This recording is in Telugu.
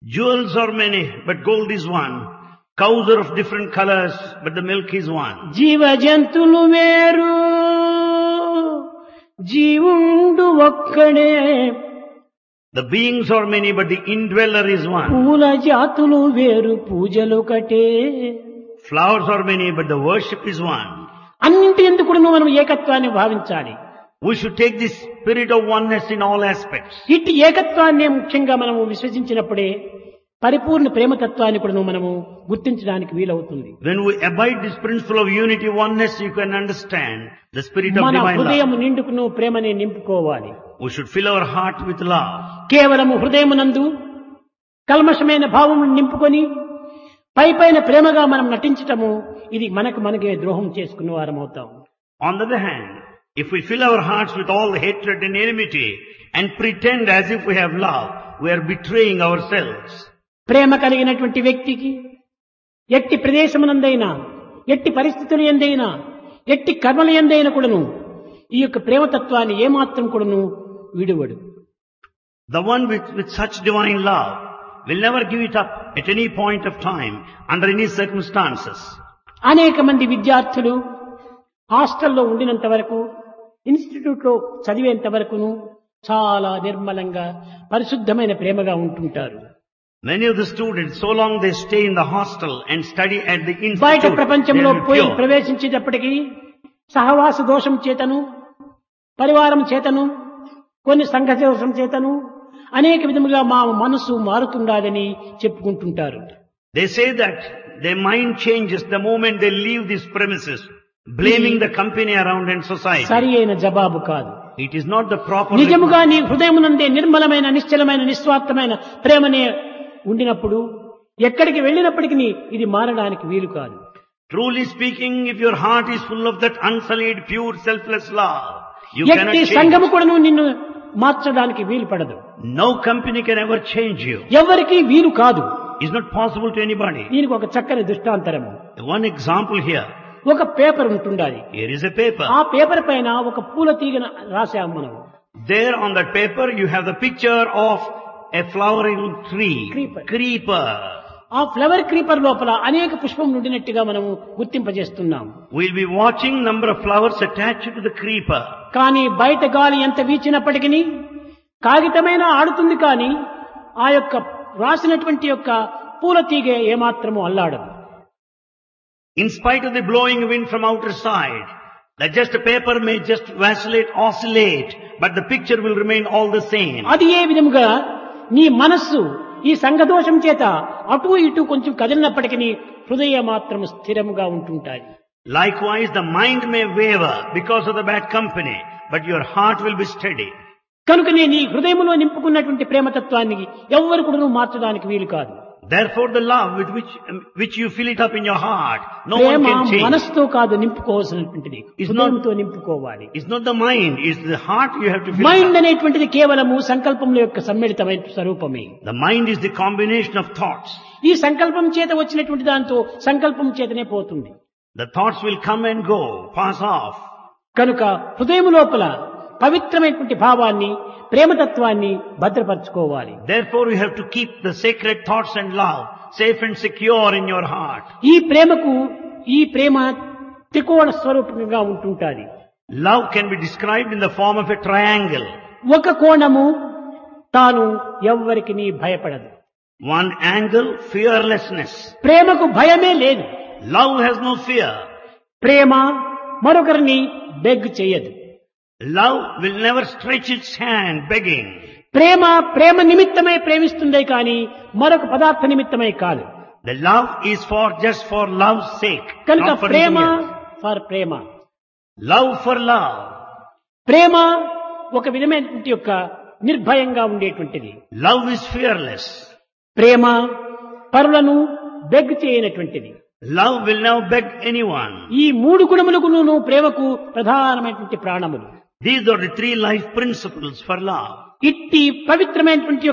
Jewels are many, but gold is one. Cows are of different colors, but the milk is one. జీవ జంతులు వేరు జీవుండు ఒక్కడే The beings are many, but the indweller is one. పూల జాతులు వేరు పూజలొకటే Flowers are many, but the worship is one. అన్నింటి ఎందుకు మనం ఏకత్వాన్ని భావించాలి We should take this spirit of oneness in all aspects. ఇట్టి ఏకత్వాన్ని ముఖ్యంగా మనము విశ్వసించినప్పుడే పరిపూర్ణ ప్రేమతత్వాన్ని కూడా మనము గుర్తించడానికి వీలవుతుంది When we abide this principle of unity, oneness, you can understand the spirit of మన divine హృదయం love. నిండుకును ప్రేమని నింపుకోవాలి We should fill our heart with love. కేవలము హృదయమునందు కల్మషమైన భావం నింపుకొని పై పైన ప్రేమగా మనం నటించటము ఇది మనకు మనకే ద్రోహం చేసుకున్న వారం అవుతాం On the other hand, if we fill our hearts with all hatred and enmity and pretend as if we have love, we are betraying ourselves. ప్రేమ కలిగినటువంటి వ్యక్తికి ఎట్టి ప్రదేశమునందైనా ఎట్టి పరిస్థితులు ఎందైనా ఎట్టి కర్మల ఎందైనా కూడాను ఈ యొక్క ప్రేమతత్వాన్ని ఏమాత్రం కూడాను విడువడు The one with, with such divine love will never give it up at any point of time, under any circumstances. అనేక మంది విద్యార్థులు హాస్టల్లో ఉండినంత వరకు ఇన్స్టిట్యూట్ లో చదివేంత వరకును చాలా నిర్మలంగా పరిశుద్ధమైన ప్రేమగా ఉంటుంటారు Many of the students, so long they stay in the hostel and study at the బయట institute, ప్రపంచంలో they will be పోయి pure. ప్రవేశించేటప్పటికీ సహవాస దోషం చేతను పరివారం చేతను కొన్ని సంఘ దోషం చేతను అనేక విధముగా మా మనసు మారుతుండాలని చెప్పుకుంటుంటారు They say that their mind changes the moment they leave these premises, blaming the company around and society. సరి అయిన జవాబు కాదు It is not the proper నిజముగా నీ హృదయమునందే నిర్మలమైన నిశ్చలమైన నిస్వార్థమైన ప్రేమనే ఉండినప్పుడు ఎక్కడికి వెళ్ళినప్పటికీ ఇది మారడానికి వీలు కాదు Truly speaking, if your heart is full of that unsullied, pure, selfless love, you cannot ఎట్టి change. సంఘము కూడాను నిన్ను మార్చడానికి వీలు పడదు No company can ever change you. ఎవరికి వీలు కాదు It's not possible to anybody. దీనికి ఒక చక్కని దృష్టాంతరము One example here. ఒక పేపర్ ఉంటుండాలి Here is a paper. ఆ పేపర్ పైన ఒక పూల తీగను రాసాము మనం There on that paper you have the picture of a flowering tree. Creeper. Creeper. ఆ ఫ్లవర్ క్రీపర్ లోపల అనేక పుష్పం నుండినట్టుగా మనము గుర్తింపజేస్తున్నాం We'll be watching number of flowers attached to the creeper. కానీ బయట గాలి ఎంత వీచినప్పటికీ కాగితమైన ఆడుతుంది కానీ ఆ యొక్క రాసినటువంటి యొక్క పూల తీగ ఏమాత్రము అల్లాడదు In spite of the blowing wind from outer side, that just a paper may just vacillate, oscillate, but the picture will remain all the same. అది ఏ విధముగా నీ మనస్సు ఈ సంఘదోషం చేత అటు ఇటు కొంచెం కదిలినప్పటికీ హృదయ మాత్రం స్థిరముగా ఉంటుంటాయి Likewise, the mind may waver because of the bad company, but your heart will be steady. కనుక నేను ఈ హృదయంలో నింపుకున్నటువంటి ప్రేమతత్వాన్ని ఎవ్వరు కూడా నువ్వు మార్చడానికి వీలు కాదు Therefore, the love with which, which you fill it up in your heart, no one Prema can change. మనస్సుతో కాదు నింపుకోవాల్సినటువంటిది It's not- హృదయంతో నింపుకోవాలి It's not the mind, it's the heart you have to fill it mind up. అనేటువంటిది కేవలము సంకల్పముల యొక్క సమ్మిళితమైన స్వరూపమే The mind is the combination of thoughts. ఈ సంకల్పం చేత వచ్చినటువంటి దాంతో సంకల్పం చేతనే పోతుంది The thoughts will come and go, pass off. కనుక హృదయం లోపల పవిత్రమైనటువంటి భావాన్ని ప్రేమతత్వాన్ని భద్రపరచుకోవాలి Therefore, you have to keep the sacred thoughts and love safe and secure in your heart. ఈ ప్రేమకు ఈ ప్రేమ త్రికోణ స్వరూపంగా ఉంటుంటాది Love can be described in the form of a triangle. ఒక కోణము తాను ఎవ్వరికి నీ భయపడదు One angle, fearlessness. ప్రేమకు భయమే లేదు Love has no fear. ప్రేమ మరొకరిని బెగ్ చేయదు Love will never stretch its hand begging. ప్రేమ ప్రేమ నిమిత్తమై ప్రేమిస్తుందే కానీ మరొక పదార్థ నిమిత్తమై కాదు The love is for just for love's sake, కనుక not for ప్రేమ anything else. ఫర్ ప్రేమ Love for love. ప్రేమ ఒక విధమైనటువంటి యొక్క నిర్భయంగా ఉండేటువంటిది Love is fearless. ప్రేమ పరులను బెగ్ చేయనటువంటిది Love will never beg anyone. ఈ మూడు గుణములకు ప్రేమకు ప్రధానమైనటువంటి ప్రాణములు These are the three life principles for love. ఇట్టి పవిత్రమైనటువంటి